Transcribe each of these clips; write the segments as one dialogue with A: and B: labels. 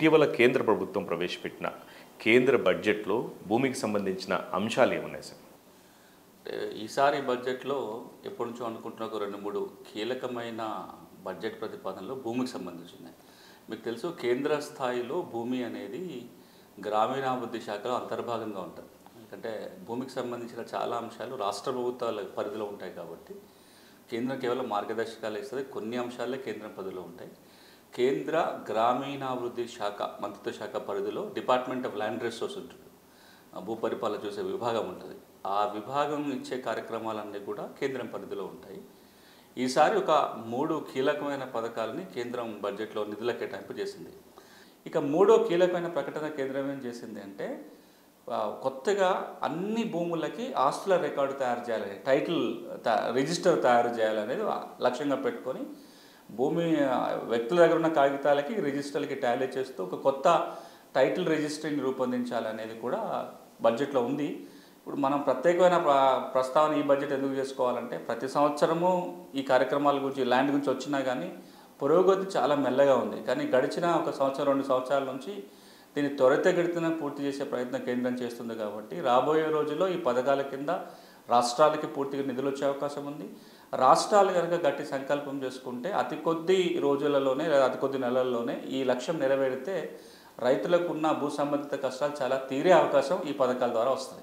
A: ఇటీవల కేంద్ర ప్రభుత్వం ప్రవేశపెట్టిన కేంద్ర బడ్జెట్లో భూమికి సంబంధించిన అంశాలు ఏమున్నాయి సార్
B: అంటే ఈసారి బడ్జెట్లో ఎప్పటి నుంచో అనుకుంటున్న ఒక రెండు మూడు కీలకమైన బడ్జెట్ ప్రతిపాదనలు భూమికి సంబంధించినాయి మీకు తెలుసు కేంద్ర స్థాయిలో భూమి అనేది గ్రామీణాభివృద్ధి శాఖలో అంతర్భాగంగా ఉంటుంది ఎందుకంటే భూమికి సంబంధించిన చాలా అంశాలు రాష్ట్ర ప్రభుత్వాల పరిధిలో ఉంటాయి కాబట్టి కేంద్రం కేవలం మార్గదర్శకాలు ఇస్తుంది కొన్ని అంశాలే కేంద్రం పరిధిలో ఉంటాయి కేంద్ర గ్రామీణాభివృద్ధి శాఖ మంత్రిత్వ శాఖ పరిధిలో డిపార్ట్మెంట్ ఆఫ్ ల్యాండ్ రిసోర్స్ ఉంటుంది ఆ భూపరిపాలన చూసే విభాగం ఉంటుంది ఆ విభాగం ఇచ్చే కార్యక్రమాలన్నీ కూడా కేంద్రం పరిధిలో ఉంటాయి ఈసారి ఒక మూడు కీలకమైన పథకాలని కేంద్రం బడ్జెట్లో నిధుల కేటాయింపు చేసింది ఇక మూడో కీలకమైన ప్రకటన కేంద్రం ఏం చేసింది అంటే ఆ, కొత్తగా అన్ని భూములకి ఆస్తుల రికార్డు తయారు చేయాలని టైటిల్ త- రిజిస్టర్ తయారు చేయాలనేది లక్ష్యంగా పెట్టుకొని భూమి ఆ, వ్యక్తుల దగ్గర ఉన్న కాగితాలకి రిజిస్టర్లకి టాలీ చేస్తూ ఒక కొత్త టైటిల్ రిజిస్టరింగ్ రూపొందించాలనేది కూడా బడ్జెట్లో ఉంది ఇప్పుడు మనం ప్రత్యేకమైన ప్ర- ప్రస్తావన ఈ బడ్జెట్ ఎందుకు చేసుకోవాలంటే ప్రతి సంవత్సరము ఈ కార్యక్రమాల గురించి ల్యాండ్ గురించి వచ్చినా కానీ పురోగతి చాలా మెల్లగా ఉంది కానీ గడిచిన ఒక సంవత్సరం రెండు సంవత్సరాల నుంచి దీన్ని త్వరితగతిన పూర్తి చేసే ప్రయత్నం కేంద్రం చేస్తుంది కాబట్టి రాబోయే రోజుల్లో ఈ పథకాల కింద రాష్ట్రాలకి పూర్తిగా నిధులు వచ్చే అవకాశం ఉంది రాష్ట్రాలు కనుక గట్టి సంకల్పం చేసుకుంటే అతి కొద్ది రోజులలోనే లేదా అతి కొద్ది నెలల్లోనే ఈ లక్ష్యం నెరవేరితే రైతులకు ఉన్న భూ సంబంధిత కష్టాలు చాలా తీరే అవకాశం ఈ పథకాల ద్వారా వస్తుంది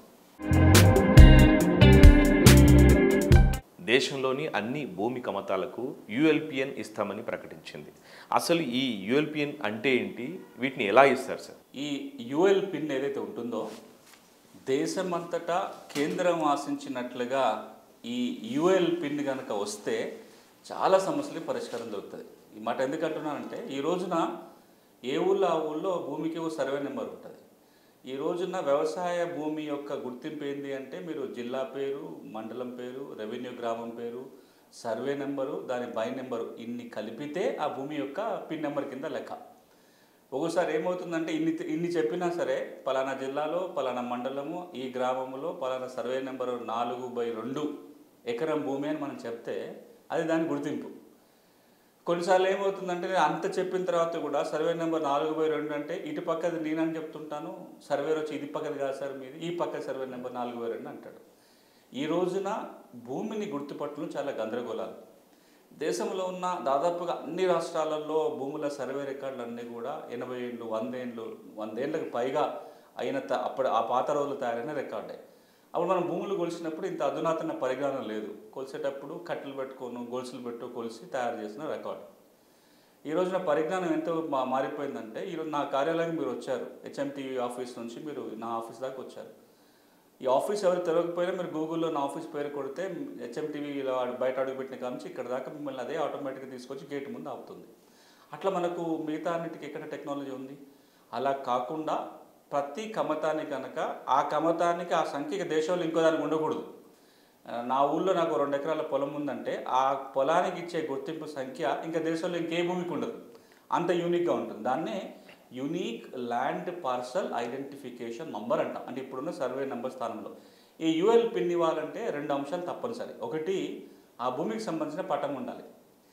A: దేశంలోని అన్ని భూమి కమతాలకు యుఎల్పిఎన్ ఇస్తామని ప్రకటించింది అసలు ఈ యుఎల్పిఎన్ అంటే ఏంటి వీటిని ఎలా ఇస్తారు సార్
B: ఈ యుఎల్ పిన్ ఏదైతే ఉంటుందో దేశమంతటా కేంద్రం ఆశించినట్లుగా ఈ యుఎల్ పిన్ కనుక వస్తే చాలా సమస్యలకి పరిష్కారం దొరుకుతుంది ఈ మాట ఎందుకు అంటున్నానంటే ఈ రోజున ఏ ఊళ్ళో ఆ ఊళ్ళో భూమికి ఓ సర్వే నెంబర్ ఉంటుంది ఈ రోజున వ్యవసాయ భూమి యొక్క గుర్తింపు ఏంది అంటే మీరు జిల్లా పేరు మండలం పేరు రెవెన్యూ గ్రామం పేరు సర్వే నెంబరు దాని బై నెంబరు ఇన్ని కలిపితే ఆ భూమి యొక్క పిన్ నెంబర్ కింద లెక్క ఒక్కోసారి ఏమవుతుందంటే ఇన్ని ఇన్ని చెప్పినా సరే పలానా జిల్లాలో పలానా మండలము ఈ గ్రామంలో పలానా సర్వే నెంబరు నాలుగు బై రెండు ఎకరం భూమి అని మనం చెప్తే అది దాని గుర్తింపు కొన్నిసార్లు ఏమవుతుందంటే నేను అంత చెప్పిన తర్వాత కూడా సర్వే నెంబర్ నాలుగు బై రెండు అంటే ఇటు పక్కది నేనని చెప్తుంటాను సర్వేర్ వచ్చి ఇది పక్కది కాదు సార్ మీది ఈ పక్క సర్వే నెంబర్ నాలుగు బై రెండు అంటాడు ఈ రోజున భూమిని గుర్తుపట్టడం చాలా గందరగోళాలు దేశంలో ఉన్న దాదాపుగా అన్ని రాష్ట్రాలలో భూముల సర్వే రికార్డులు అన్నీ కూడా ఎనభై ఏళ్ళు వందేళ్ళు వందేళ్ళకి పైగా అయిన త- అప్పుడు ఆ పాత రోజులు తయారైన రికార్డే అప్పుడు మనం భూములు కొలిసినప్పుడు ఇంత అధునాతన పరిజ్ఞానం లేదు కొలిసేటప్పుడు కట్టెలు పెట్టుకోను గొలుసులు పెట్టు కొలిసి తయారు చేసిన రికార్డు ఈ రోజున పరిజ్ఞానం ఎంత మా- మారిపోయిందంటే ఈరోజు నా కార్యాలయానికి మీరు వచ్చారు హెచ్ఎంటీవీ ఆఫీస్ నుంచి మీరు నా ఆఫీస్ దాకా వచ్చారు ఈ ఆఫీస్ ఎవరు తెలియకపోయినా మీరు గూగుల్లో నా ఆఫీస్ పేరు కొడితే హెచ్ఎంటీవీలో బయట అడుగుపెట్టిన కాంచి ఇక్కడ దాకా మిమ్మల్ని అదే ఆటోమేటిక్గా తీసుకొచ్చి గేట్ ముందు ఆపుతుంది అట్లా మనకు మిగతా అన్నిటికీ ఎక్కడ టెక్నాలజీ ఉంది అలా కాకుండా ప్రతి కమతానికి కనుక ఆ కమతానికి ఆ సంఖ్య ఇక దేశంలో ఇంకో దానికి ఉండకూడదు ఆ, నా ఊళ్ళో నాకు రెండు ఎకరాల పొలం ఉందంటే ఆ పొలానికి ఇచ్చే గుర్తింపు సంఖ్య ఇంకా దేశంలో ఇంకే భూమికి ఉండదు అంత యూనిక్గా ఉంటుంది దాన్నే unique land parcel identification number అంటాం అంటే ఇప్పుడున్న సర్వే నెంబర్ స్థానంలో ఈ యుఎల్ పిన్ ఇవ్వాలంటే రెండు అంశాలు తప్పనిసరి ఒకటి ఆ భూమికి సంబంధించిన పటం ఉండాలి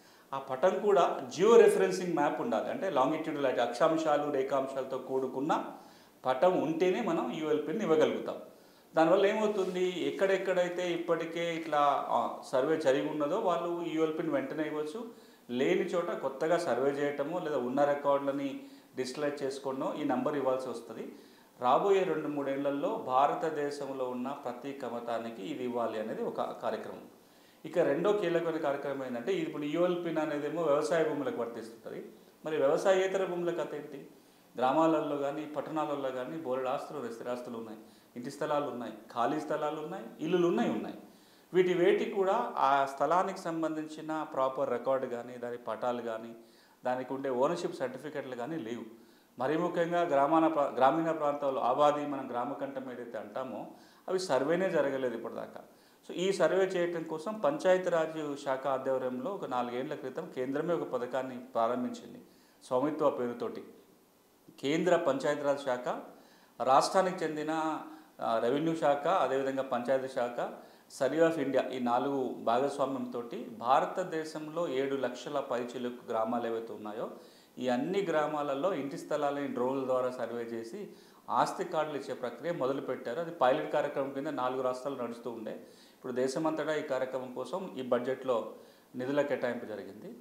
B: ఆ పటం కూడా జియో రెఫరెన్సింగ్ మ్యాప్ ఉండాలి అంటే లాంగిట్యూడ్ అంటే అక్షాంశాలు రేఖాంశాలతో కూడుకున్న పటం ఉంటేనే మనం యుఎల్ పిన్ ఇవ్వగలుగుతాం దానివల్ల ఏమవుతుంది ఎక్కడెక్కడైతే ఇప్పటికే ఇట్లా ఆ, సర్వే జరిగి ఉన్నదో వాళ్ళు యుఎల్ పిన్ వెంటనే ఇవ్వచ్చు లేని చోట కొత్తగా సర్వే చేయటమో లేదా ఉన్న రికార్డులని డిస్ప్లే చేసుకోవడం ఈ నంబర్ ఇవ్వాల్సి వస్తుంది రాబోయే రెండు మూడేళ్లలో భారతదేశంలో ఉన్న ప్రతి కమతానికి ఇది ఇవ్వాలి అనేది ఒక కార్యక్రమం ఇక రెండో కీలకమైన కార్యక్రమం ఏంటంటే ఇది ఇప్పుడు యుఎల్ పిన్ అనేదేమో వ్యవసాయ భూములకు వర్తిస్తుంటుంది మరి వ్యవసాయేతర భూముల కథ ఏంటి గ్రామాలలో కానీ పట్టణాలలో కానీ బోలెడు ఆస్తులు ఉన్నాయి స్థిరాస్తులు ఉన్నాయి ఇంటి స్థలాలు ఉన్నాయి ఖాళీ స్థలాలు ఉన్నాయి ఇల్లులు ఉన్నాయి ఉన్నాయి వీటి వేటి కూడా ఆ స్థలానికి సంబంధించిన ప్రాపర్ రికార్డు కానీ దాని పటాలు కానీ దానికి ఉండే ఓనర్షిప్ సర్టిఫికెట్లు కానీ లేవు మరీ ముఖ్యంగా గ్రామాన ప్రా- గ్రామీణ ప్రాంతాల్లో ఆబాది మనం గ్రామ కంఠం ఏదైతే అంటామో అవి సర్వేనే జరగలేదు ఇప్పటిదాకా సో ఈ సర్వే చేయటం కోసం పంచాయతీరాజ్ శాఖ ఆధ్వర్యంలో ఒక నాలుగేళ్ల క్రితం కేంద్రమే ఒక పథకాన్ని ప్రారంభించింది స్వామిత్వ పేరుతోటి కేంద్ర పంచాయతీరాజ్ శాఖ రాష్ట్రానికి చెందిన ఆ, రెవెన్యూ శాఖ అదేవిధంగా పంచాయతీ శాఖ సర్వే ఆఫ్ ఇండియా ఈ నాలుగు భాగస్వామ్యంతో భారతదేశంలో ఏడు లక్షల పైచిలకు గ్రామాలు ఏవైతే ఉన్నాయో ఈ అన్ని గ్రామాలలో ఇంటి స్థలాలని డ్రోన్ల ద్వారా సర్వే చేసి ఆస్తి కార్డులు ఇచ్చే ప్రక్రియ మొదలుపెట్టారు అది పైలట్ కార్యక్రమం కింద నాలుగు రాష్ట్రాలు నడుస్తూ ఉండే ఇప్పుడు దేశమంతటా ఈ కార్యక్రమం కోసం ఈ బడ్జెట్లో నిధుల కేటాయింపు జరిగింది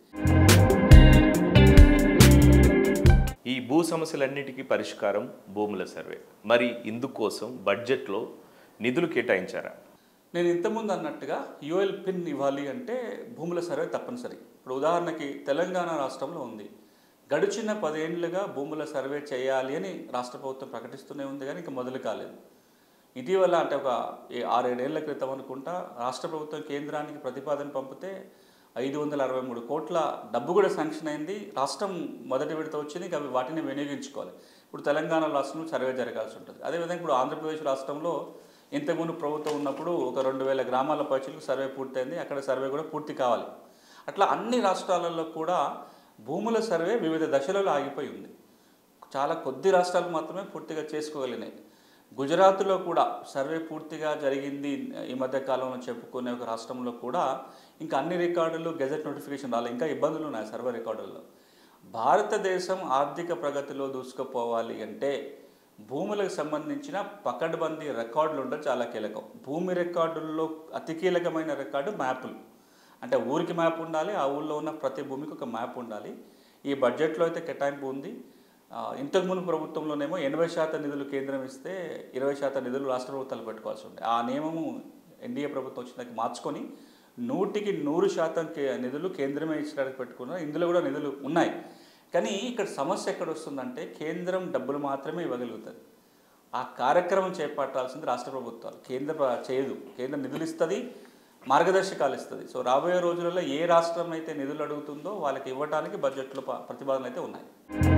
A: ఈ భూ సమస్యలన్నిటికీ పరిష్కారం భూముల సర్వే మరి ఇందుకోసం బడ్జెట్లో నిధులు కేటాయించారా
B: నేను ఇంతకుముందు అన్నట్టుగా యుఎల్ పిన్ ఇవ్వాలి అంటే భూముల సర్వే తప్పనిసరి ఇప్పుడు ఉదాహరణకి తెలంగాణ రాష్ట్రంలో ఉంది గడిచిన పదేండ్లుగా భూముల సర్వే చేయాలి అని రాష్ట్ర ప్రభుత్వం ప్రకటిస్తూనే ఉంది కానీ ఇంకా మొదలు కాలేదు ఇటీవల అంటే ఒక ఏ- ఆరేడేళ్ల క్రితం అనుకుంటా రాష్ట్ర ప్రభుత్వం కేంద్రానికి ప్రతిపాదన పంపితే ఐదు వందల అరవై మూడు కోట్ల డబ్బు కూడా శాంక్షన్ అయింది రాష్ట్రం మొదటి విడత వచ్చింది ఇంకా అవి వాటిని వినియోగించుకోవాలి ఇప్పుడు తెలంగాణ రాష్ట్రంలో సర్వే జరగాల్సి ఉంటుంది అదేవిధంగా ఇప్పుడు ఆంధ్రప్రదేశ్ రాష్ట్రంలో ఇంతకుముందు ప్రభుత్వం ఉన్నప్పుడు ఒక రెండు వేల గ్రామాల పైచలకు సర్వే పూర్తయింది అక్కడ సర్వే కూడా పూర్తి కావాలి అట్లా అన్ని రాష్ట్రాలలో కూడా భూముల సర్వే వివిధ దశలలో ఆగిపోయి ఉంది చాలా కొద్ది రాష్ట్రాలు మాత్రమే పూర్తిగా చేసుకోగలిగినాయి గుజరాత్లో కూడా సర్వే పూర్తిగా జరిగింది ఈ మధ్య కాలంలో చెప్పుకునే ఒక రాష్ట్రంలో కూడా ఇంకా అన్ని రికార్డులు గెజెట్ నోటిఫికేషన్ రాలేదు ఇంకా ఇబ్బందులు ఉన్నాయి సర్వే రికార్డుల్లో భారతదేశం ఆర్థిక ప్రగతిలో దూసుకుపోవాలి అంటే భూములకు సంబంధించిన పకడ్బందీ రికార్డులు ఉండడం చాలా కీలకం భూమి రికార్డుల్లో అతి కీలకమైన రికార్డు మ్యాపులు అంటే ఊరికి మ్యాప్ ఉండాలి ఆ ఊళ్ళో ఉన్న ప్రతి భూమికి ఒక మ్యాప్ ఉండాలి ఈ బడ్జెట్లో అయితే కేటాయింపు ఉంది ఆ, ఇంతకుముందు ప్రభుత్వంలోనేమో ఎనభై శాతం నిధులు కేంద్రం ఇస్తే ఇరవై శాతం నిధులు రాష్ట్ర ప్రభుత్వాలు పెట్టుకోవాల్సి ఉండే ఆ నియమము ఎన్డీఏ ప్రభుత్వం వచ్చినాక మార్చుకొని నూటికి నూరు శాతం కే- నిధులు కేంద్రమే ఇచ్చడానికి పెట్టుకున్నారు ఇందులో కూడా నిధులు ఉన్నాయి కానీ ఇక్కడ సమస్య ఎక్కడ వస్తుందంటే కేంద్రం డబ్బులు మాత్రమే ఇవ్వగలుగుతుంది ఆ కార్యక్రమం చేపట్టాల్సింది రాష్ట్ర ప్రభుత్వాలు కేంద్ర ప్ర- చేయదు కేంద్రం నిధులు ఇస్తుంది మార్గదర్శకాలు ఇస్తుంది సో రాబోయే రోజులలో ఏ రాష్ట్రం అయితే నిధులు అడుగుతుందో వాళ్ళకి ఇవ్వడానికి బడ్జెట్లో ప- ప్రతిపాదనలు అయితే ఉన్నాయి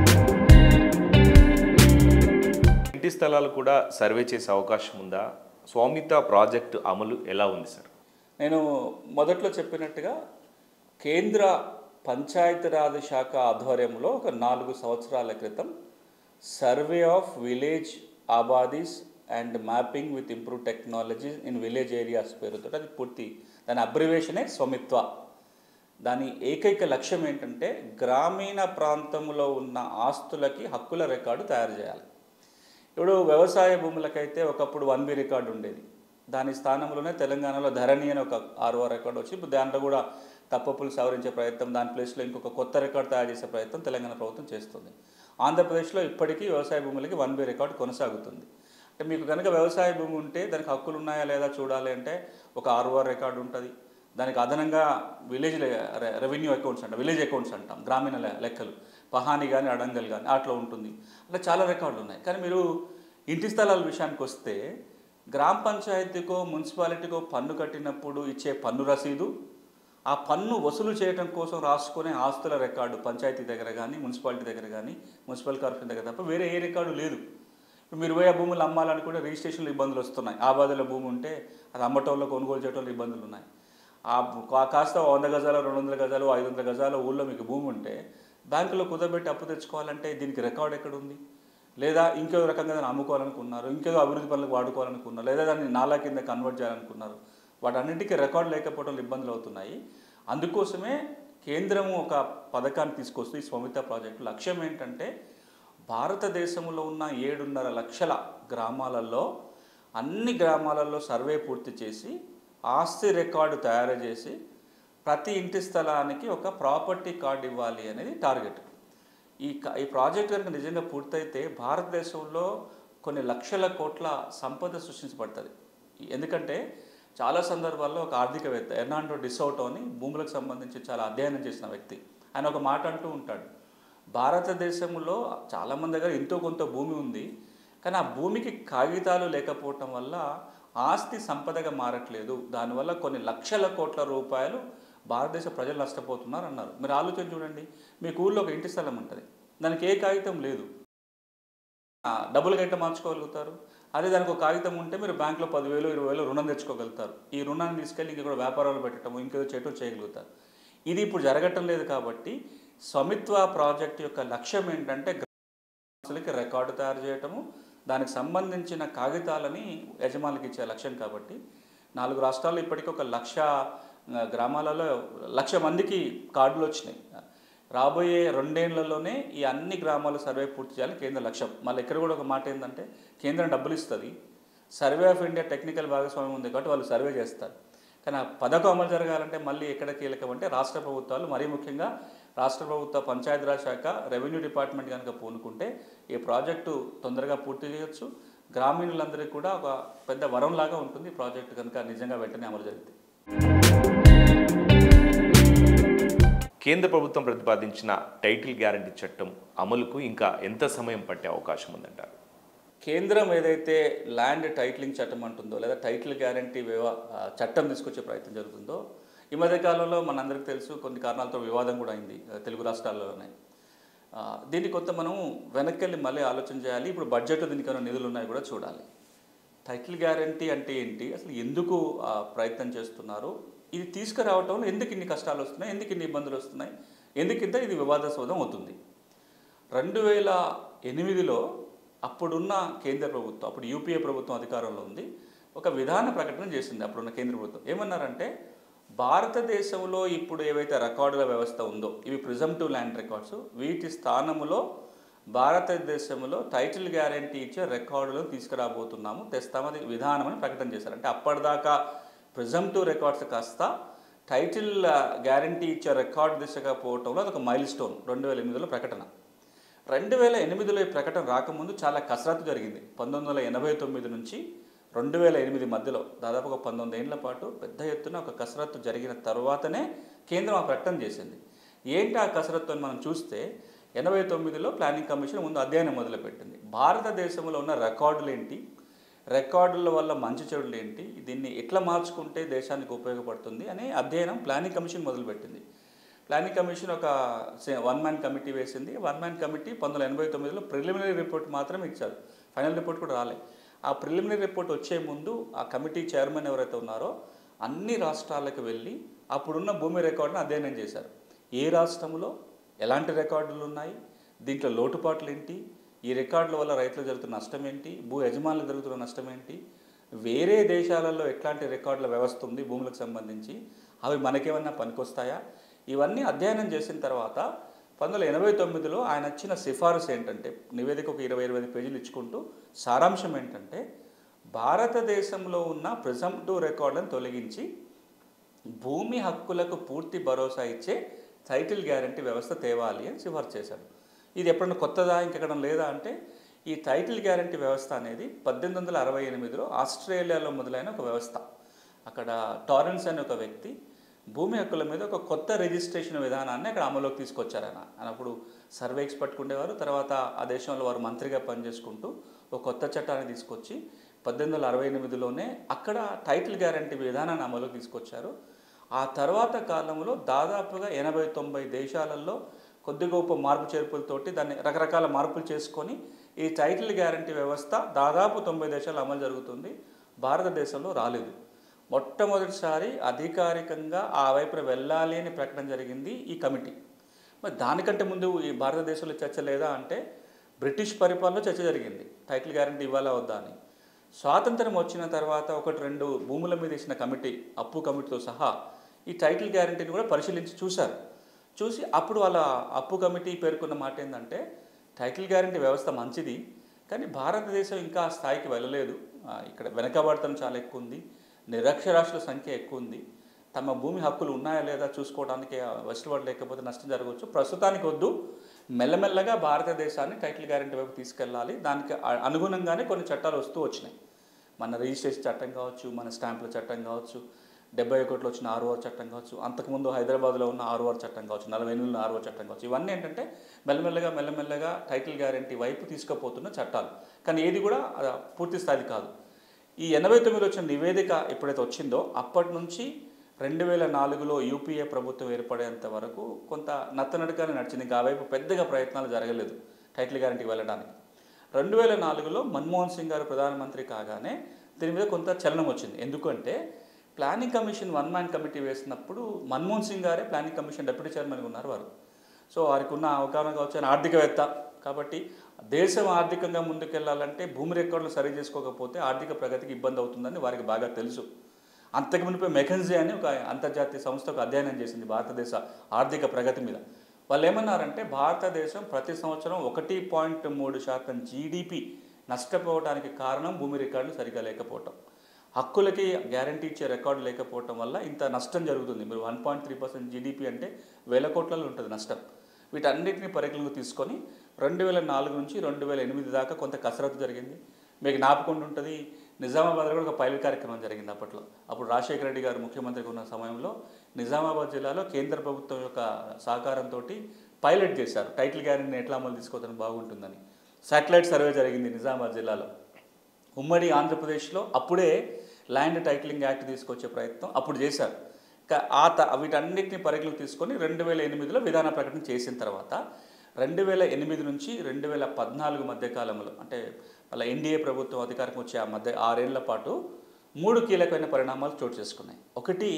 A: ఇంటి స్థలాలు కూడా సర్వే చేసే అవకాశం ఉందా స్వామిత ప్రాజెక్టు అమలు ఎలా ఉంది సార్
B: నేను మొదట్లో చెప్పినట్టుగా కేంద్ర పంచాయతీరాజ్ శాఖ ఆధ్వర్యంలో ఒక నాలుగు సంవత్సరాల క్రితం survey of village abadis and mapping with improve technology in village areas పేరుతో అది పూర్తి దాని అబ్రివేషనే స్వమిత్వ దాని ఏకైక లక్ష్యం ఏంటంటే గ్రామీణ ప్రాంతంలో ఉన్న ఆస్తులకి హక్కుల రికార్డు తయారు చేయాలి ఇప్పుడు వ్యవసాయ భూములకైతే ఒకప్పుడు వన్ బి రికార్డు ఉండేది దాని స్థానంలోనే తెలంగాణలో ధరణి అని ఒక ఆర్ఓ రికార్డు వచ్చి ఇప్పుడు దాంట్లో కూడా తప్పప్పులు సవరించే ప్రయత్నం దాని ప్లేస్లో ఇంకొక కొత్త రికార్డు తయారు చేసే ప్రయత్నం తెలంగాణ ప్రభుత్వం చేస్తుంది ఆంధ్రప్రదేశ్లో ఇప్పటికీ వ్యవసాయ భూములకి వన్ బి రికార్డు కొనసాగుతుంది అంటే మీకు కనుక వ్యవసాయ భూమి ఉంటే దానికి హక్కులు ఉన్నాయా లేదా చూడాలి అంటే ఒక ఆర్ఓఆర్ రికార్డు ఉంటుంది దానికి అదనంగా విలేజ్ రెవెన్యూ అకౌంట్స్ అంటాం విలేజ్ అకౌంట్స్ అంటాం గ్రామీణ లె- లెక్కలు పహాని కానీ అడంగల్ కానీ అట్లా ఉంటుంది అట్లా చాలా రికార్డులు ఉన్నాయి కానీ మీరు ఇంటి స్థలాల విషయానికి వస్తే గ్రామ పంచాయతీకో మున్సిపాలిటీకో పన్ను కట్టినప్పుడు ఇచ్చే పన్ను రసీదు ఆ పన్ను వసూలు చేయడం కోసం రాసుకునే ఆస్తుల రికార్డు పంచాయతీ దగ్గర కానీ మున్సిపాలిటీ దగ్గర కానీ మున్సిపల్ కార్పొరేషన్ దగ్గర తప్ప వేరే ఏ రికార్డు లేదు ఇప్పుడు మీరు పోయి ఆ భూములు అమ్మాలనుకుంటే రిజిస్ట్రేషన్లో ఇబ్బందులు వస్తున్నాయి ఆ బాధలో భూమి ఉంటే అది అమ్మటంలో కొనుగోలు చేయడంలో ఇబ్బందులు ఉన్నాయి ఆ కా- కాస్త వంద గజాలు రెండు వందల గజాలు ఐదు వందల గజాలు ఊళ్ళో మీకు భూమి ఉంటే బ్యాంకులో కుదరబెట్టి అప్పు తెచ్చుకోవాలంటే దీనికి రికార్డ్ ఎక్కడ ఉంది లేదా ఇంకేదో రకంగా దాన్ని అమ్ముకోవాలనుకున్నారు ఇంకేదో అభివృద్ధి పనులకు వాడుకోవాలనుకున్నారు లేదా దాన్ని నాలా కింద కన్వర్ట్ చేయాలనుకున్నారు వాటన్నిటికీ రికార్డు లేకపోవడం ఇబ్బందులు అవుతున్నాయి అందుకోసమే కేంద్రము ఒక పథకాన్ని తీసుకొస్తూ ఈ స్వమిత ప్రాజెక్టు లక్ష్యం ఏంటంటే భారతదేశంలో ఉన్న ఏడున్నర లక్షల గ్రామాలలో అన్ని గ్రామాలలో సర్వే పూర్తి చేసి ఆస్తి రికార్డు తయారు చేసి ప్రతి ఇంటి స్థలానికి ఒక ప్రాపర్టీ కార్డు ఇవ్వాలి అనేది టార్గెట్ ఈ క- ఈ ప్రాజెక్ట్ కనుక నిజంగా పూర్తయితే భారతదేశంలో కొన్ని లక్షల కోట్ల సంపద సృష్టించబడుతుంది ఎందుకంటే చాలా సందర్భాల్లో ఒక ఆర్థికవేత్త ఎర్నాండో డిసౌటో అని భూములకు సంబంధించి చాలా అధ్యయనం చేసిన వ్యక్తి ఆయన ఒక మాట అంటూ ఉంటాడు భారతదేశంలో చాలామంది దగ్గర ఎంతో కొంత భూమి ఉంది కానీ ఆ భూమికి కాగితాలు లేకపోవటం వల్ల ఆస్తి సంపదగా మారట్లేదు దానివల్ల కొన్ని లక్షల కోట్ల రూపాయలు భారతదేశ ప్రజలు నష్టపోతున్నారు అన్నారు మీరు ఆలోచన చూడండి మీకు ఊళ్ళో ఒక ఇంటి స్థలం ఉంటుంది దానికి ఏ కాగితం లేదు ఆ, డబ్బులు గట్ట మార్చుకోగలుగుతారు అదే దానికి ఒక కాగితం ఉంటే మీరు బ్యాంకులో పదివేలు ఇరవై వేలు రుణం తెచ్చుకోగలుగుతారు ఈ రుణాన్ని తీసుకెళ్ళి ఇంక కూడా వ్యాపారాలు పెట్టడం ఇంకేదో చేయటం చేయగలుగుతారు ఇది ఇప్పుడు జరగటం లేదు కాబట్టి స్వమిత్వ ప్రాజెక్ట్ యొక్క లక్ష్యం ఏంటంటే గ్రామాలకి రికార్డు తయారు చేయటము దానికి సంబంధించిన కాగితాలని యజమానులకు ఇచ్చే లక్ష్యం కాబట్టి నాలుగు రాష్ట్రాల్లో ఇప్పటికీ ఒక లక్ష ఆ, గ్రామాలలో లక్ష మందికి కార్డులు వచ్చినాయి రాబోయే రెండేళ్లలోనే ఈ అన్ని గ్రామాల సర్వే పూర్తి చేయాలని కేంద్ర లక్ష్యం మళ్ళీ ఇక్కడ కూడా ఒక మాట ఏంటంటే కేంద్రం డబ్బులు ఇస్తుంది సర్వే ఆఫ్ ఇండియా టెక్నికల్ భాగస్వామ్యం ఉంది కాబట్టి వాళ్ళు సర్వే చేస్తారు కానీ ఆ పథకం అమలు జరగాలంటే మళ్ళీ ఎక్కడ కీలకం అంటే రాష్ట్ర ప్రభుత్వాలు మరీ ముఖ్యంగా రాష్ట్ర ప్రభుత్వ పంచాయతీరాజ్ శాఖ రెవెన్యూ డిపార్ట్మెంట్ కనుక పూనుకుంటే ఈ ప్రాజెక్టు తొందరగా పూర్తి చేయొచ్చు గ్రామీణులందరికీ కూడా ఒక పెద్ద వరంలాగా ఉంటుంది ఈ ప్రాజెక్టు కనుక నిజంగా వెంటనే అమలు జరిగితే
A: కేంద్ర ప్రభుత్వం ప్రతిపాదించిన టైటిల్ గ్యారంటీ చట్టం అమలుకు ఇంకా ఎంత సమయం పట్టే అవకాశం ఉందంటారు
B: కేంద్రం ఏదైతే ల్యాండ్ టైటిలింగ్ చట్టం అంటుందో లేదా టైటిల్ గ్యారంటీ వివా ఆ, చట్టం తీసుకొచ్చే ప్రయత్నం జరుగుతుందో ఈ మధ్య కాలంలో మనందరికీ తెలుసు కొన్ని కారణాలతో వివాదం కూడా అయింది ఆ, తెలుగు రాష్ట్రాల్లోనే ఆ, దీన్ని కొంత మనం వెనక్కి వెళ్ళి మళ్ళీ ఆలోచన చేయాలి ఇప్పుడు బడ్జెట్లో దీనికి ఏమైనా నిధులు ఉన్నాయి కూడా చూడాలి టైటిల్ గ్యారంటీ అంటే ఏంటి అసలు ఎందుకు ఆ, ప్రయత్నం చేస్తున్నారు ఇది తీసుకురావటంలో ఎందుకు ఇన్ని కష్టాలు వస్తున్నాయి ఎందుకు ఇన్ని ఇబ్బందులు వస్తున్నాయి ఎందుకు ఇంత ఇది వివాదాస్పదం అవుతుంది రెండు వేల ఎనిమిదిలో అప్పుడున్న కేంద్ర ప్రభుత్వం అప్పుడు యూపీఏ ప్రభుత్వం అధికారంలో ఉంది ఒక విధాన ప్రకటన చేసింది అప్పుడున్న కేంద్ర ప్రభుత్వం ఏమన్నారంటే భారతదేశంలో ఇప్పుడు ఏవైతే రికార్డుల వ్యవస్థ ఉందో ఇవి ప్రిజంటివ్ ల్యాండ్ రికార్డ్స్ వీటి స్థానంలో భారతదేశంలో టైటిల్ గ్యారంటీ ఇచ్చే రికార్డులను తీసుకురాబోతున్నాము తెస్తామని విధానం అని ప్రకటన చేశారు అంటే అప్పటిదాకా ప్రిజంటివ్ రికార్డ్స్ కాస్త టైటిల్ గ్యారంటీ ఇచ్చే రికార్డు దిశగా పోవటంలో అదొక మైల్ స్టోన్ రెండు వేల ఎనిమిదిలో ప్రకటన రెండు వేల ఎనిమిదిలో ఈ ప్రకటన రాకముందు చాలా కసరత్తు జరిగింది పంతొమ్మిది వందల ఎనభై తొమ్మిది నుంచి రెండు వేల ఎనిమిది మధ్యలో దాదాపు ఒక పంతొమ్మిది ఏళ్ల పాటు పెద్ద ఎత్తున ఒక కసరత్తు జరిగిన తర్వాతనే కేంద్రం ఆ ప్రకటన చేసింది ఏంటి ఆ కసరత్తు అని మనం చూస్తే ఎనభై తొమ్మిదిలో ప్లానింగ్ కమిషన్ ముందు అధ్యయనం మొదలుపెట్టింది భారతదేశంలో ఉన్న రికార్డులు ఏంటి రికార్డుల వల్ల మంచి చెడులు ఏంటి దీన్ని ఎట్లా మార్చుకుంటే దేశానికి ఉపయోగపడుతుంది అనే అధ్యయనం ప్లానింగ్ కమిషన్ మొదలుపెట్టింది ప్లానింగ్ కమిషన్ ఒక వన్ మ్యాన్ కమిటీ వేసింది వన్ మ్యాన్ కమిటీ పంతొమ్మిది వందల ఎనభై తొమ్మిదిలో ప్రిలిమినరీ రిపోర్ట్ మాత్రమే ఇచ్చారు ఫైనల్ రిపోర్ట్ కూడా రాలే ఆ ప్రిలిమినరీ రిపోర్ట్ వచ్చే ముందు ఆ కమిటీ చైర్మన్ ఎవరైతే ఉన్నారో అన్ని రాష్ట్రాలకు వెళ్ళి అప్పుడున్న భూమి రికార్డును అధ్యయనం చేశారు ఏ రాష్ట్రంలో ఎలాంటి రికార్డులు ఉన్నాయి దీంట్లో లోటుపాట్లు ఏంటి ఈ రికార్డుల వల్ల రైతులకు జరుగుతున్న నష్టం ఏంటి భూ యజమానులకు జరుగుతున్న నష్టం ఏంటి వేరే దేశాలలో ఎట్లాంటి రికార్డుల వ్యవస్థ ఉంది భూములకు సంబంధించి అవి మనకేమన్నా పనికొస్తాయా ఇవన్నీ అధ్యయనం చేసిన తర్వాత పంతొమ్మిది వందల ఎనభై తొమ్మిదిలో ఆయన ఇచ్చిన సిఫారసు ఏంటంటే నివేదిక ఒక ఇరవై ఇరవై ఐదు పేజీలు ఇచ్చుకుంటూ సారాంశం ఏంటంటే భారతదేశంలో ఉన్న ప్రిజంప్టివ్ రికార్డులను తొలగించి భూమి హక్కులకు పూర్తి భరోసా ఇచ్చే టైటిల్ గ్యారంటీ వ్యవస్థ తేవాలి అని సిఫార్సు చేశాడు ఇది ఎప్పుడన్నా కొత్తదా ఇంకెక్కడ లేదా అంటే ఈ టైటిల్ గ్యారంటీ వ్యవస్థ అనేది పద్దెనిమిది వందల అరవై ఎనిమిదిలో ఆస్ట్రేలియాలో మొదలైన ఒక వ్యవస్థ అక్కడ టారెన్స్ అనే ఒక వ్యక్తి భూమి హక్కుల మీద ఒక కొత్త రిజిస్ట్రేషన్ విధానాన్ని అక్కడ అమలులోకి తీసుకొచ్చారు ఆయన ఆయన అప్పుడు సర్వే ఎక్స్పర్ట్ ఉండేవారు తర్వాత ఆ దేశంలో వారు మంత్రిగా పనిచేసుకుంటూ ఒక కొత్త చట్టాన్ని తీసుకొచ్చి పద్దెనిమిది వందల అరవై ఎనిమిదిలోనే అక్కడ టైటిల్ గ్యారంటీ విధానాన్ని అమలులోకి తీసుకొచ్చారు ఆ తర్వాత కాలంలో దాదాపుగా ఎనభై తొంభై దేశాలలో కొద్ది గొప్ప మార్పు చేర్పులతోటి దాన్ని రకరకాల మార్పులు చేసుకొని ఈ టైటిల్ గ్యారంటీ వ్యవస్థ దాదాపు తొంభై దేశాలు అమలు జరుగుతుంది భారతదేశంలో రాలేదు మొట్టమొదటిసారి అధికారికంగా ఆ వైపున వెళ్ళాలి అని ప్రకటన జరిగింది ఈ కమిటీ మరి దానికంటే ముందు ఈ భారతదేశంలో చర్చ లేదా అంటే బ్రిటిష్ పరిపాలనలో చర్చ జరిగింది టైటిల్ గ్యారంటీ ఇవ్వాలా వద్దా అని స్వాతంత్రం వచ్చిన తర్వాత ఒకటి రెండు భూముల మీద ఇచ్చిన కమిటీ అప్పు కమిటీతో సహా ఈ టైటిల్ గ్యారంటీని కూడా పరిశీలించి చూశారు చూసి అప్పుడు వాళ్ళ అప్పు కమిటీ పేర్కొన్న మాట ఏంటంటే టైటిల్ గ్యారంటీ వ్యవస్థ మంచిది కానీ భారతదేశం ఇంకా ఆ స్థాయికి వెళ్ళలేదు ఆ, ఇక్కడ వెనకబడతనం చాలా ఎక్కువ ఉంది నిరక్షరాస్యుల సంఖ్య ఎక్కువ ఉంది తమ భూమి హక్కులు ఉన్నాయా లేదా చూసుకోవడానికి వెసులుబాటు లేకపోతే నష్టం జరగవచ్చు ప్రస్తుతానికి వద్దు మెల్లమెల్లగా భారతదేశాన్ని టైటిల్ గ్యారంటీ వైపు తీసుకెళ్ళాలి దానికి అ- అనుగుణంగానే కొన్ని చట్టాలు వస్తూ వచ్చినాయి మన రిజిస్ట్రేషన్ చట్టం కావచ్చు మన స్టాంపుల చట్టం కావచ్చు డెబ్బై ఒకటిలో వచ్చిన ఆర్ఓఆర్ చట్టం కావచ్చు అంతకుముందు హైదరాబాద్లో ఉన్న ఆర్ఓఆర్ చట్టం కావచ్చు నలభై ఎనిమిదిలో ఆర్ఓఆర్ చట్టం కావచ్చు ఇవన్నీ ఏంటంటే మెల్లమెల్లగా మెల్లమెల్లగా టైటిల్ గ్యారంటీ వైపు తీసుకుపోతున్న చట్టాలు కానీ ఏది కూడా ఆ, పూర్తి స్థాయి కాదు ఈ ఎనభై తొమ్మిది వచ్చిన నివేదిక ఎప్పుడైతే వచ్చిందో అప్పటి నుంచి రెండు వేల నాలుగులో యూపీఏ ప్రభుత్వం ఏర్పడేంత వరకు కొంత నత్తనడకనే నడిచింది ఇంకా ఆ వైపు పెద్దగా ప్రయత్నాలు జరగలేదు టైటిల్ గ్యారంటీకి వెళ్ళడానికి రెండు వేల నాలుగులో మన్మోహన్ సింగ్ గారు ప్రధానమంత్రి కాగానే దీని మీద కొంత చలనం వచ్చింది ఎందుకంటే planning commission one man committee వేసినప్పుడు మన్మోహన్ సింగ్ గారే ప్లానింగ్ కమిషన్ డిప్యూటీ చైర్మన్గా ఉన్నారు వారు సో వారికి ఉన్న అవగాహన కావచ్చు ఆయన ఆర్థికవేత్త కాబట్టి దేశం ఆర్థికంగా ముందుకెళ్లాలంటే భూమి రికార్డులు సరి చేసుకోకపోతే ఆర్థిక ప్రగతికి ఇబ్బంది అవుతుందని వారికి బాగా తెలుసు అంతకు మునిపే మెకన్జీ అని ఒక అంతర్జాతీయ సంస్థ ఒక అధ్యయనం చేసింది భారతదేశ ఆర్థిక ప్రగతి మీద వాళ్ళు ఏమన్నారంటే భారతదేశం ప్రతి సంవత్సరం ఒకటి పాయింట్ మూడు శాతం జీడిపి నష్టపోవడానికి కారణం భూమి రికార్డులు సరిగా లేకపోవటం హక్కులకి గ్యారంటీ ఇచ్చే రికార్డు లేకపోవటం వల్ల ఇంత నష్టం జరుగుతుంది మీరు one point three percent GDP అంటే వేల కోట్లలో ఉంటుంది నష్టం వీటన్నిటిని పరిగణలోకి తీసుకొని రెండు వేల నాలుగు నుంచి రెండు వేల ఎనిమిది దాకా కొంత కసరత్తు జరిగింది మీకు జ్ఞాపకం ఉంటుంది నిజామాబాద్లో కూడా ఒక పైలట్ కార్యక్రమం జరిగింది అప్పట్లో అప్పుడు రాజశేఖర రెడ్డి గారు ముఖ్యమంత్రిగా ఉన్న సమయంలో నిజామాబాద్ జిల్లాలో కేంద్ర ప్రభుత్వం యొక్క సహకారంతో పైలట్ చేశారు టైటిల్ గ్యారెంటీని ఎట్లా అమలు తీసుకోవడం బాగుంటుందని శాటిలైట్ సర్వే జరిగింది నిజామాబాద్ జిల్లాలో ఉమ్మడి ఆంధ్రప్రదేశ్లో అప్పుడే ల్యాండ్ టైటిలింగ్ యాక్ట్ తీసుకొచ్చే ప్రయత్నం అప్పుడు చేశారు కా- ఆ త వీటన్నిటిని పరిగణలోకి తీసుకొని రెండు వేల ఎనిమిదిలో విధాన ప్రకటన చేసిన తర్వాత రెండు వేల ఎనిమిది నుంచి రెండు వేల పద్నాలుగు మధ్య కాలంలో అంటే వాళ్ళ ఎన్డీఏ ప్రభుత్వం అధికారం వచ్చే ఆ మధ్య ఆరేళ్ల పాటు మూడు కీలకమైన పరిణామాలు చోటు చేసుకున్నాయి ఒకటి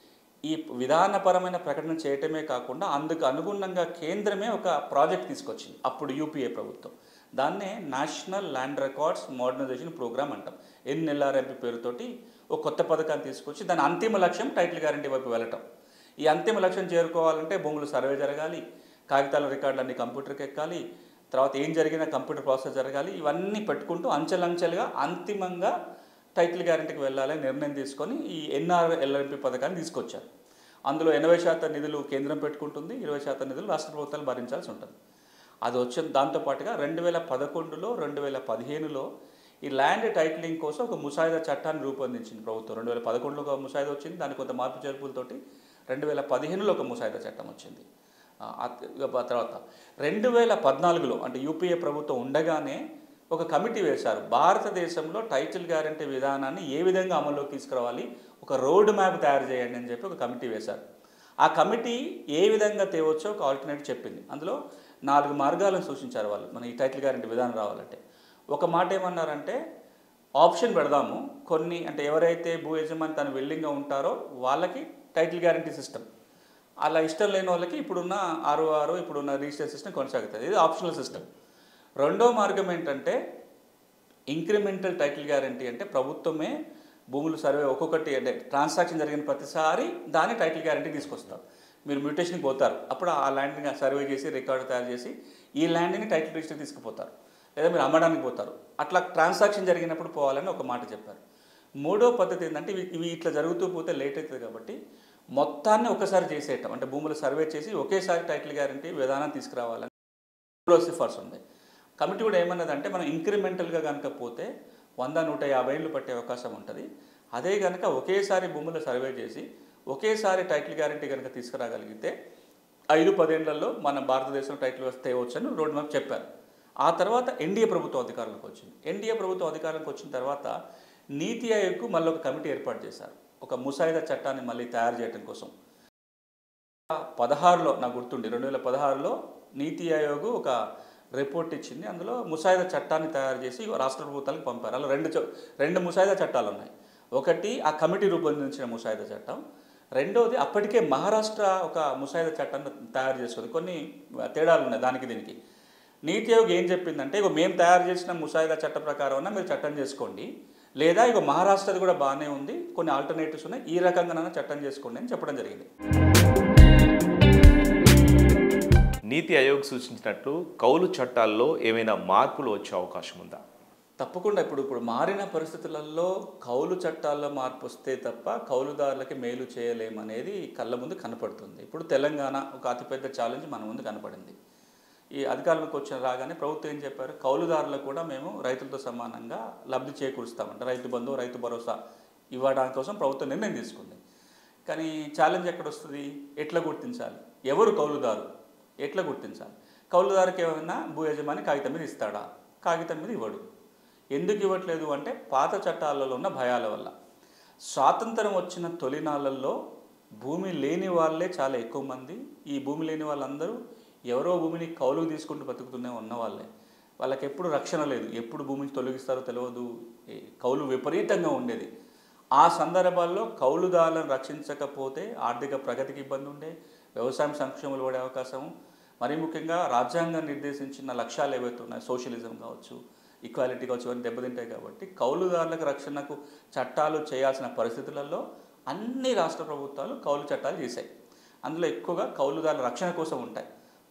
B: ఈ విధానపరమైన ప్రకటన చేయటమే కాకుండా అందుకు అనుగుణంగా కేంద్రమే ఒక ప్రాజెక్ట్ తీసుకొచ్చింది అప్పుడు యూపీఏ ప్రభుత్వం దాన్నే national land records modernisation programme అంటాం ఎన్ఎల్ఆర్ఎంపీ పేరుతోటి ఒక కొత్త పథకాన్ని తీసుకొచ్చి దాని అంతిమ లక్ష్యం టైటిల్ గ్యారంటీ వైపు వెళ్ళటం ఈ అంతిమ లక్ష్యం చేరుకోవాలంటే భూములు సర్వే జరగాలి కాగితాల రికార్డులు అన్ని కంప్యూటర్కి ఎక్కాలి తర్వాత ఏం జరిగినా కంప్యూటర్ ప్రాసెస్ జరగాలి ఇవన్నీ పెట్టుకుంటూ అంచెలంచెలుగా అంతిమంగా టైటిల్ గ్యారంటీకి వెళ్ళాలని నిర్ణయం తీసుకొని ఈ ఎన్ఆర్ ఎల్ఎంపీ పథకాన్ని తీసుకొచ్చారు అందులో ఎనభై శాతం నిధులు కేంద్రం పెట్టుకుంటుంది ఇరవై శాతం నిధులు రాష్ట్ర ప్రభుత్వాలు భరించాల్సి ఉంటుంది అది వచ్చిన దాంతోపాటుగా రెండు వేల పదకొండులో రెండు వేల పదిహేనులో ఈ ల్యాండ్ టైటిలింగ్ కోసం ఒక ముసాయిదా చట్టాన్ని రూపొందించింది ప్రభుత్వం రెండు వేల పదకొండులో ఒక ముసాయిదా వచ్చింది దాని కొంత మార్పు చేర్పులతోటి రెండు వేల పదిహేనులో ఒక ముసాయిదా చట్టం వచ్చింది ఆ, ఆ- ఇక ఆ తర్వాత రెండు వేల పద్నాలుగులో అంటే యూపీఏ ప్రభుత్వం ఉండగానే ఒక కమిటీ వేశారు భారతదేశంలో టైటిల్ గ్యారంటీ విధానాన్ని ఏ విధంగా అమల్లోకి తీసుకురావాలి ఒక రోడ్ మ్యాప్ తయారు చేయండి అని చెప్పి ఒక కమిటీ వేశారు ఆ కమిటీ ఏ విధంగా తేవచ్చో ఒక ఆల్టర్నేట్ చెప్పింది అందులో నాలుగు మార్గాలను సూచించారు వాళ్ళు మన ఈ టైటిల్ గ్యారంటీ విధానం రావాలంటే ఒక మాట ఏమన్నారంటే ఆప్షన్ పెడదాము కొన్ని అంటే ఎవరైతే భూ యజమాని తను విల్లింగ్గా ఉంటారో వాళ్ళకి టైటిల్ గ్యారంటీ సిస్టమ్ అలా ఇష్టం లేని వాళ్ళకి ఇప్పుడున్న ఆరు ఆరు ఇప్పుడున్న రిజిస్టర్ సిస్టమ్ కొనసాగుతుంది ఇది ఆప్షనల్ సిస్టమ్ రెండో మార్గం ఏంటంటే ఇంక్రిమెంటల్ టైటిల్ గ్యారంటీ అంటే ప్రభుత్వమే భూములు సర్వే ఒక్కొక్కటి అంటే ట్రాన్సాక్షన్ జరిగిన ప్రతిసారి దాన్ని టైటిల్ గ్యారంటీ తీసుకొస్తారు మీరు మ్యూటేషన్కి పోతారు అప్పుడు ఆ ల్యాండ్ని సర్వే చేసి రికార్డు తయారు చేసి ఈ ల్యాండ్ని టైటిల్ రిజిస్టర్ తీసుకుపోతారు లేదా మీరు అమ్మడానికి పోతారు అట్లా ట్రాన్సాక్షన్ జరిగినప్పుడు పోవాలని ఒక మాట చెప్పారు మూడో పద్ధతి ఏంటంటే ఇవి ఇవి ఇట్లా జరుగుతూ పోతే లేట్ అవుతుంది కాబట్టి మొత్తాన్ని ఒకసారి చేసేయటం అంటే భూములు సర్వే చేసి ఒకేసారి టైటిల్ గ్యారంటీ విధానం తీసుకురావాలని మూడో సిఫార్సు ఉంది కమిటీ కూడా ఏమన్నదంటే మనం ఇంక్రిమెంటల్గా కనుక పోతే వంద నూట యాభై ఏళ్ళు పట్టే అవకాశం ఉంటుంది అదే కనుక ఒకేసారి భూములు సర్వే చేసి ఒకేసారి టైటిల్ గ్యారంటీ కనుక తీసుకురాగలిగితే ఐదు పదేళ్లలో మన భారతదేశం టైటిల్ వస్తే వచ్చని రోడ్ మ్యాప్ చెప్పారు ఆ తర్వాత ఎన్డీఏ ప్రభుత్వం అధికారంలోకి వచ్చింది ఎన్డీఏ ప్రభుత్వం అధికారంలోకి వచ్చిన తర్వాత నీతి ఆయోగ్కు మళ్ళీ ఒక కమిటీ ఏర్పాటు చేశారు ఒక ముసాయిదా చట్టాన్ని మళ్ళీ తయారు చేయడం కోసం పదహారులో నాకు గుర్తుండి రెండు వేల పదహారులో నీతి ఆయోగ్ ఒక రిపోర్ట్ ఇచ్చింది అందులో ముసాయిదా చట్టాన్ని తయారు చేసి రాష్ట్ర ప్రభుత్వాలకు పంపారు అలా రెండు చ- రెండు ముసాయిదా చట్టాలు ఉన్నాయి ఒకటి ఆ కమిటీ రూపొందించిన ముసాయిదా చట్టం రెండోది అప్పటికే మహారాష్ట్ర ఒక ముసాయిదా చట్టాన్ని తయారు చేసుకుంది కొన్ని తేడాలు ఉన్నాయి దానికి దీనికి నీతి ఆయోగ్ ఏం చెప్పిందంటే ఇగో మేము తయారు చేసిన ముసాయిదా చట్ట ప్రకారం మీరు చట్టం చేసుకోండి లేదా ఇగో మహారాష్ట్రది కూడా బాగానే ఉంది కొన్ని ఆల్టర్నేటివ్స్ ఉన్నాయి ఈ రకంగానైనా చట్టం చేసుకోండి అని చెప్పడం జరిగింది
A: నీతి ఆయోగ్ సూచించినట్లు కౌలు చట్టాల్లో ఏమైనా మార్పులు వచ్చే అవకాశం ఉందా
B: తప్పకుండా ఇప్పుడు ఇప్పుడు మారిన పరిస్థితులలో కౌలు చట్టాల్లో మార్పు వస్తే తప్ప కౌలుదారులకి మేలు చేయలేమనేది కళ్ళ ముందు కనపడుతుంది ఇప్పుడు తెలంగాణ ఒక అతిపెద్ద ఛాలెంజ్ మన ముందు కనపడింది ఈ అధికారంలోకి వచ్చిన రాగానే ప్రభుత్వం ఏం చెప్పారు కౌలుదారులకు కూడా మేము రైతులతో సమానంగా లబ్ధి చేకూరుస్తామంట రైతు బంధు రైతు భరోసా ఇవ్వడానికి కోసం ప్రభుత్వం నిర్ణయం తీసుకుంది కానీ ఛాలెంజ్ ఎక్కడ వస్తుంది ఎట్లా గుర్తించాలి ఎవరు కౌలుదారు ఎట్లా గుర్తించాలి కౌలుదారుకి ఏమైనా భూ యజమాని కాగితం మీద ఇస్తాడా కాగితం మీద ఇవ్వడు ఎందుకు ఇవ్వట్లేదు అంటే పాత చట్టాలలో ఉన్న భయాల వల్ల స్వాతంత్రం వచ్చిన తొలినాళ్ళల్లో భూమి లేని వాళ్ళే చాలా ఎక్కువ మంది ఈ భూమి లేని వాళ్ళందరూ ఎవరో భూమిని కౌలుకు తీసుకుంటూ బతుకుతూనే ఉన్న వాళ్ళే వాళ్ళకి ఎప్పుడు రక్షణ లేదు ఎప్పుడు భూమిని తొలగిస్తారో తెలియదు ఈ కౌలు విపరీతంగా ఉండేది ఆ సందర్భాల్లో కౌలుదారులను రక్షించకపోతే ఆర్థిక ప్రగతికి ఇబ్బంది ఉండే వ్యవసాయం సంక్షేమాలు పడే అవకాశం మరీ ముఖ్యంగా రాజ్యాంగం నిర్దేశించిన లక్ష్యాలు ఏవైతే ఉన్నాయో సోషలిజం కావచ్చు ఈక్వాలిటీ కావచ్చు ఇవన్నీ దెబ్బతింటాయి కాబట్టి కౌలుదారులకు రక్షణకు చట్టాలు చేయాల్సిన పరిస్థితులలో అన్ని రాష్ట్ర ప్రభుత్వాలు కౌలు చట్టాలు చేశాయి అందులో ఎక్కువగా కౌలుదారుల రక్షణ కోసం ఉంటాయి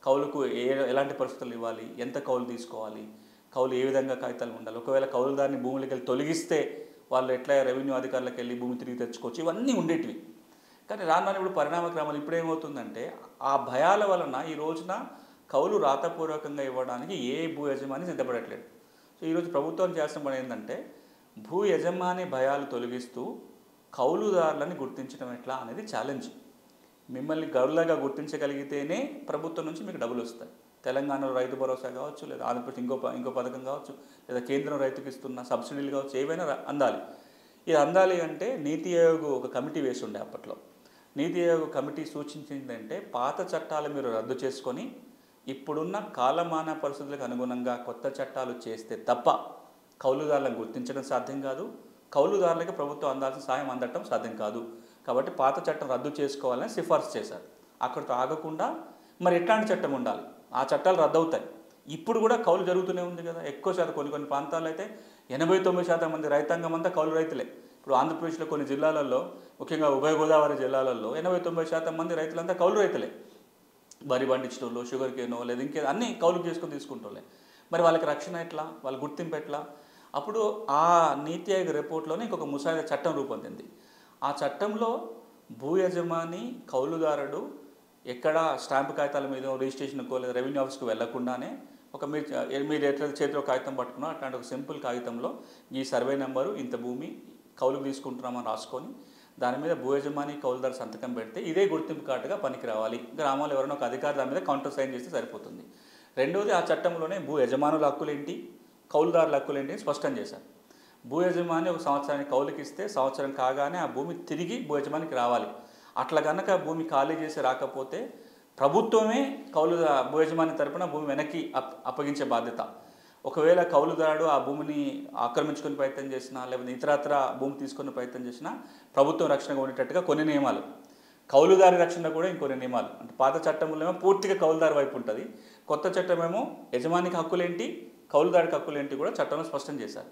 B: కౌలుకు ఏ ఎలాంటి పరిస్థితులు ఇవ్వాలి ఎంత కౌలు తీసుకోవాలి కౌలు ఏ విధంగా కాగితాలు ఉండాలి ఒకవేళ కౌలుదారిని భూములకి వెళ్ళి తొలగిస్తే వాళ్ళు ఎట్లా రెవెన్యూ అధికారులకు వెళ్ళి భూమి తిరిగి తెచ్చుకోవచ్చు ఇవన్నీ ఉండేటివి కానీ రాను రాను ఇప్పుడు పరిణామ క్రమాలు ఇప్పుడు ఏమవుతుందంటే ఆ భయాల వలన ఈ రోజున కౌలు రాతపూర్వకంగా ఇవ్వడానికి ఏ భూ యజమాని సిద్ధపడట్లేదు సో ఈరోజు ప్రభుత్వం చేసిన పని ఏంటంటే భూ యజమాని భయాలు తొలగిస్తూ కౌలుదారులని గుర్తించడం ఎట్లా అనేది ఛాలెంజ్ మిమ్మల్ని గౌరవగా గుర్తించగలిగితేనే ప్రభుత్వం నుంచి మీకు డబ్బులు వస్తాయి తెలంగాణలో రైతు భరోసా కావచ్చు లేదా ఆంధ్రప్రదేశ్ ఇంకో ప- ఇంకో పథకం కావచ్చు లేదా కేంద్రం రైతుకి ఇస్తున్న సబ్సిడీలు కావచ్చు ఏవైనా రా- అందాలి ఇది అందాలి అంటే నీతి ఆయోగ్ ఒక కమిటీ వేసి ఉండే అప్పట్లో నీతి ఆయోగ్ కమిటీ సూచించిందంటే పాత చట్టాలు మీరు రద్దు చేసుకొని ఇప్పుడున్న కాలమాన పరిస్థితులకు అనుగుణంగా కొత్త చట్టాలు చేస్తే తప్ప కౌలుదారులను గుర్తించడం సాధ్యం కాదు కౌలుదారులకు ప్రభుత్వం అందాల్సిన సాయం అందటం సాధ్యం కాదు కాబట్టి పాత చట్టం రద్దు చేసుకోవాలని సిఫార్సు చేశారు అక్కడితో ఆగకుండా మరి ఎట్లాంటి చట్టం ఉండాలి ఆ చట్టాలు రద్దు అవుతాయి ఇప్పుడు కూడా కౌలు జరుగుతూనే ఉంది కదా ఎక్కువ శాతం కొన్ని కొన్ని ప్రాంతాల్లో అయితే ఎనభై తొమ్మిది శాతం మంది రైతాంగం అంతా కౌలు రైతులే ఇప్పుడు ఆంధ్రప్రదేశ్లో కొన్ని జిల్లాలలో ముఖ్యంగా ఉభయ గోదావరి జిల్లాలలో ఎనభై తొంభై శాతం మంది రైతులంతా కౌలు రైతులే వరి పండించడంలో షుగర్ కేనో లేదా ఇంకేదో అన్నీ కౌలుకు చేసుకొని తీసుకుంటోలే మరి వాళ్ళకి రక్షణ ఎట్లా వాళ్ళ గుర్తింపు ఎట్లా అప్పుడు ఆ నీతి ఆయోగ్ రిపోర్ట్లోనే ఇంకొక ముసాయిదా చట్టం రూపొందింది ఆ చట్టంలో భూ యజమాని కౌలుదారుడు ఎక్కడ స్టాంపు కాగితాల మీద రిజిస్ట్రేషన్కో లేదా రెవెన్యూ ఆఫీస్కి వెళ్లకుండానే ఒక మీరు చ- మీరు ఎట్లా చేతిలో కాగితం పట్టుకున్నా అట్లాంటి ఒక సింపుల్ కాగితంలో ఈ సర్వే నెంబరు ఇంత భూమి కౌలుకు తీసుకుంటున్నామని రాసుకొని దాని మీద భూ యజమాని కౌలుదారు సంతకం పెడితే ఇదే గుర్తింపు కార్డుగా పనికి రావాలి గ్రామంలో ఎవరైనా ఒక అధికారి దాని మీద కౌంటర్ సైన్ చేస్తే సరిపోతుంది రెండవది ఆ చట్టంలోనే భూ యజమానుల హక్కులేంటి కౌలుదారుల హక్కులేంటి అని స్పష్టం చేశారు భూ యజమాని ఒక సంవత్సరానికి కౌలుకి ఇస్తే సంవత్సరం కాగానే ఆ భూమి తిరిగి భూ యజమానికి రావాలి అట్లా కనుక భూమి ఖాళీ చేసి రాకపోతే ప్రభుత్వమే కౌలు భూ యజమాని తరపున భూమి వెనక్కి అప్ అప్పగించే బాధ్యత ఒకవేళ కౌలుదారుడు ఆ భూమిని ఆక్రమించుకునే ప్రయత్నం చేసినా లేకపోతే ఇతరత్ర భూమి తీసుకునే ప్రయత్నం చేసినా ప్రభుత్వం రక్షణగా ఉండేటట్టుగా కొన్ని నియమాలు కౌలుదారి రక్షణ కూడా ఇంకొన్ని నియమాలు అంటే పాత చట్టంలో ఏమో పూర్తిగా కౌలుదారి వైపు ఉంటుంది కొత్త చట్టం ఏమో యజమానికి హక్కులేంటి కౌలుదారికి హక్కులేంటి కూడా చట్టంలో స్పష్టం చేశారు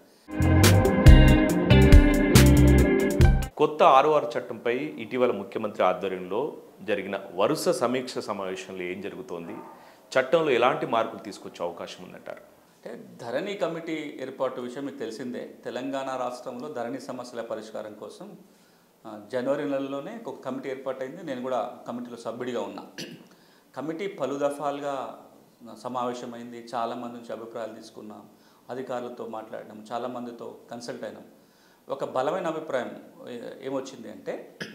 A: కొత్త ఆర్ఓఆర్ చట్టంపై ఇటీవల ముఖ్యమంత్రి ఆధ్వర్యంలో జరిగిన వరుస సమీక్ష సమావేశంలో ఏం జరుగుతోంది చట్టంలో ఎలాంటి మార్పులు తీసుకొచ్చే అవకాశం ఉందంటారు
B: అంటే ధరణి కమిటీ ఏర్పాటు విషయం మీకు తెలిసిందే తెలంగాణ రాష్ట్రంలో ధరణి సమస్యల పరిష్కారం కోసం ఆ, జనవరి నెలలోనే ఒక కమిటీ ఏర్పాటైంది నేను కూడా కమిటీలో సభ్యుడిగా ఉన్నా కమిటీ పలు దఫాలుగా సమావేశమైంది చాలామంది నుంచి అభిప్రాయాలు తీసుకున్నాం అధికారులతో మాట్లాడినాం చాలామందితో కన్సల్ట్ అయినాం ఒక బలమైన అభిప్రాయం ఏ- ఏమొచ్చింది అంటే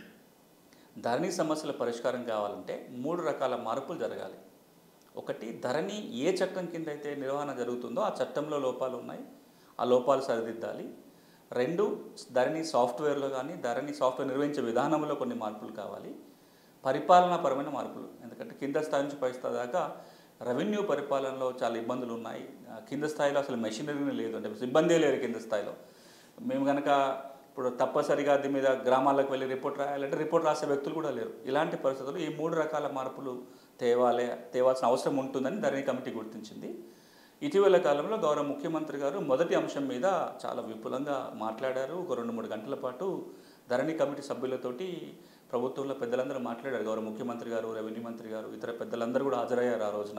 B: ధరణి సమస్యల పరిష్కారం కావాలంటే మూడు రకాల మార్పులు జరగాలి ఒకటి ధరణి ఏ చట్టం కింద అయితే నిర్వహణ జరుగుతుందో ఆ చట్టంలో లోపాలు ఉన్నాయి ఆ లోపాలు సరిదిద్దాలి రెండు ధరణి సాఫ్ట్వేర్లో కానీ ధరణి సాఫ్ట్వేర్ నిర్వహించే విధానంలో కొన్ని మార్పులు కావాలి పరిపాలనాపరమైన మార్పులు ఎందుకంటే కింద స్థాయి నుంచి పై స్థాయి దాకా రెవెన్యూ పరిపాలనలో చాలా ఇబ్బందులు ఉన్నాయి ఆ కింద స్థాయిలో అసలు మెషినరీనే లేదు అంటే సిబ్బందే లేరు కింద స్థాయిలో మేము కనుక ఇప్పుడు తప్పనిసరిగా దీని మీద గ్రామాలకు వెళ్ళి రిపోర్ట్ రాయాలంటే రిపోర్ట్ రాసే వ్యక్తులు కూడా లేరు ఇలాంటి పరిస్థితుల్లో ఈ మూడు రకాల మార్పులు తేవాలి తేవాల్సిన అవసరం ఉంటుందని ధరణి కమిటీ గుర్తించింది ఇటీవల కాలంలో గౌరవ ముఖ్యమంత్రి గారు మొదటి అంశం మీద చాలా విపులంగా మాట్లాడారు ఒక రెండు మూడు గంటల పాటు ధరణి కమిటీ సభ్యులతోటి ప్రభుత్వంలో పెద్దలందరూ మాట్లాడారు గౌరవ ముఖ్యమంత్రి గారు రెవెన్యూ మంత్రి గారు ఇతర పెద్దలందరూ కూడా హాజరయ్యారు ఆ రోజున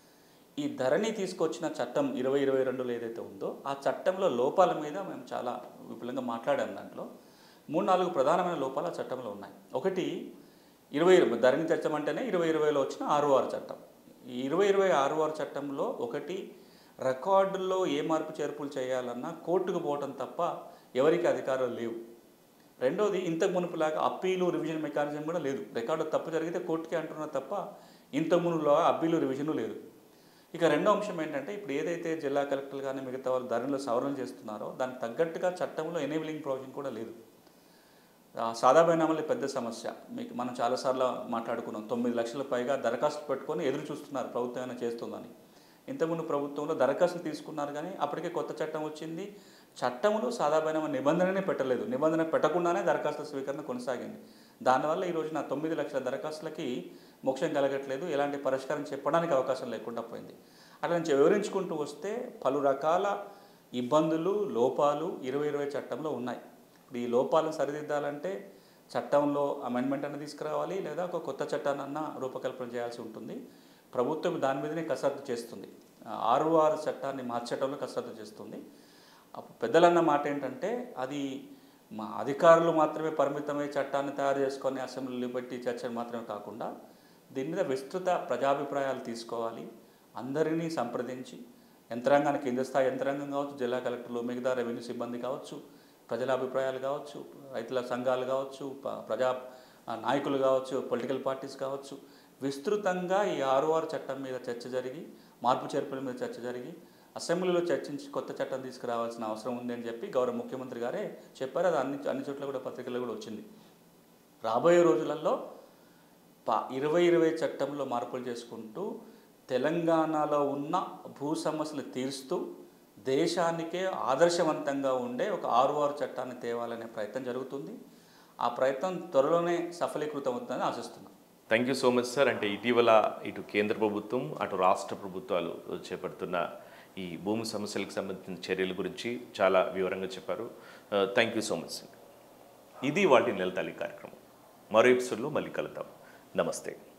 B: ఈ ధరణి తీసుకొచ్చిన చట్టం ఇరవై ఇరవై రెండులో ఏదైతే ఉందో ఆ చట్టంలో లోపాల మీద మేము చాలా విపులంగా మాట్లాడాం దాంట్లో మూడు నాలుగు ప్రధానమైన లోపాలు ఆ చట్టంలో ఉన్నాయి ఒకటి ఇరవై ధరణి చట్టం అంటేనే ఇరవై ఇరవైలో వచ్చిన ఆర్ఓఆర్ చట్టం ఈ ఇరవై ఇరవై ఆర్ఓఆర్ చట్టంలో ఒకటి రికార్డుల్లో ఏ మార్పు చేర్పులు చేయాలన్నా కోర్టుకు పోవటం తప్ప ఎవరికి అధికారాలు లేవు రెండోది ఇంతకు మునుపులాగా అప్పీలు రివిజన్ మెకానిజం కూడా లేదు రికార్డు తప్పు జరిగితే కోర్టుకే అంటున్నా తప్ప ఇంతకు మునుపులో అప్పీలు రివిజన్ లేదు ఇక రెండో అంశం ఏంటంటే ఇప్పుడు ఏదైతే జిల్లా కలెక్టర్లు కానీ మిగతా వాళ్ళు ధరలో సవరణ చేస్తున్నారో దానికి తగ్గట్టుగా చట్టంలో ఎనేబిలింగ్ ప్రొవిజన్ కూడా లేదు ఆ సాదా బైనామాలు పెద్ద సమస్య మీకు మనం చాలాసార్లు మాట్లాడుకున్నాం తొమ్మిది లక్షల పైగా దరఖాస్తులు పెట్టుకొని ఎదురు చూస్తున్నారు ప్రభుత్వం ఏమైనా చేస్తుందని ఇంతకుముందు ప్రభుత్వంలో దరఖాస్తులు తీసుకున్నారు కానీ అప్పటికే కొత్త చట్టం వచ్చింది చట్టంలో సాదా బైనామా నిబంధననే పెట్టలేదు నిబంధన పెట్టకుండానే దరఖాస్తుల స్వీకరణ కొనసాగింది దానివల్ల ఈ రోజున తొమ్మిది లక్షల దరఖాస్తులకి మోక్షం కలగట్లేదు ఎలాంటి పరిష్కారం చెప్పడానికి అవకాశం లేకుండా పోయింది అట్లా నుంచి వివరించుకుంటూ వస్తే పలు రకాల ఇబ్బందులు లోపాలు ఇరవై ఇరవై చట్టంలో ఉన్నాయి ఇప్పుడు ఈ లోపాలను సరిదిద్దాలంటే చట్టంలో అమెండ్మెంట్ అన్న తీసుకురావాలి లేదా ఒక కొత్త చట్టాన్ని అన్న రూపకల్పన చేయాల్సి ఉంటుంది ప్రభుత్వం దాని మీదనే కసరత్తు చేస్తుంది ఆరు ఆరు చట్టాన్ని మార్చడంలో కసరత్తు చేస్తుంది అప్పుడు పెద్దలన్న మాట ఏంటంటే అది మా అధికారులు మాత్రమే పరిమితమై చట్టాన్ని తయారు చేసుకొని అసెంబ్లీలో పెట్టి చర్చలు మాత్రమే కాకుండా దీని మీద విస్తృత ప్రజాభిప్రాయాలు తీసుకోవాలి అందరినీ సంప్రదించి యంత్రాంగాన్ని కింద స్థాయి యంత్రాంగం కావచ్చు జిల్లా కలెక్టర్లు మిగతా రెవెన్యూ సిబ్బంది కావచ్చు ప్రజల అభిప్రాయాలు కావచ్చు రైతుల సంఘాలు కావచ్చు ప- ప్రజా ఆ, నాయకులు కావచ్చు పొలిటికల్ పార్టీస్ కావచ్చు విస్తృతంగా ఈ ఆరు ఆరు చట్టం మీద చర్చ జరిగి మార్పు చేర్పుల మీద చర్చ జరిగి అసెంబ్లీలో చర్చించి కొత్త చట్టం తీసుకురావాల్సిన అవసరం ఉంది అని చెప్పి గౌరవ ముఖ్యమంత్రి గారే చెప్పారు అది అన్ని అన్ని చోట్ల కూడా పత్రికల్లో కూడా వచ్చింది రాబోయే రోజులలో ప ఇరవై ఇరవై చట్టంలో మార్పులు చేసుకుంటూ తెలంగాణలో ఉన్న భూ సమస్యలు తీరుస్తూ దేశానికే ఆదర్శవంతంగా ఉండే ఒక ఆరు ఆరు చట్టాన్ని తేవాలనే ప్రయత్నం జరుగుతుంది ఆ ప్రయత్నం త్వరలోనే సఫలీకృతం అవుతుందని ఆశిస్తున్నాం
A: thank you so much sir అంటే ఇటీవల ఇటు కేంద్ర ప్రభుత్వం అటు రాష్ట్ర ప్రభుత్వాలు చేపడుతున్న ఈ భూమి సమస్యలకు సంబంధించిన చర్యల గురించి చాలా వివరంగా చెప్పారు thank you so much sir ఇది వాటి నెల తల్లి కార్యక్రమం మరో ఎపిసోడ్లో మళ్ళీ కలుద్దాం నమస్తే